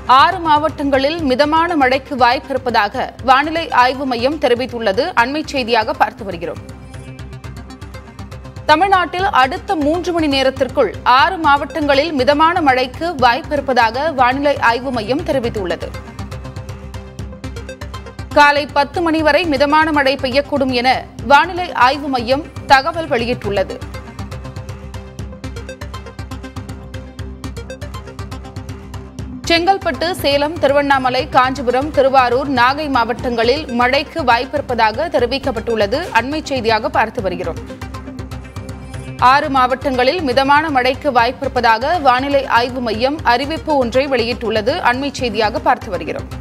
ஆறு மாவட்டங்களில் மிதமான மழைக்கு வாய்ப்பு இருப்பதாக வானிலை ஆய்வு மையம் தெரிவித்துள்ளது அண்மைச் செய்தியாக பார்த்து வருகிறோம் தமிழ்நாட்டில் அடுத்த மூன்று மணி நேரத்திற்குள் ஆறு மாவட்டங்களில் மிதமான மழைக்கு வாய்ப்பு இருப்பதாக வானிலை ஆய்வு மையம் தெரிவித்துள்ளது காலை பத்து மணி வரை மிதமான மழை பெய்யக்கூடும் என வானிலை ஆய்வு மையம் தகவல் வெளியிட்டுள்ளது செங்கல்பட்டு சேலம் திருவண்ணாமலை காஞ்சிபுரம் திருவாரூர் நாகை மாவட்டங்களில் மழைக்கு வாய்ப்பிருப்பதாக தெரிவிக்கப்பட்டுள்ளது அண்மைச் செய்தியாக பார்த்து வருகிறோம் ஆறு மாவட்டங்களில் மிதமான மழைக்கு வாய்ப்பிருப்பதாக வானிலை ஆய்வு மையம் அறிவிப்பு ஒன்றை வெளியிட்டுள்ளது அண்மைச் செய்தியாக பார்த்து வருகிறோம்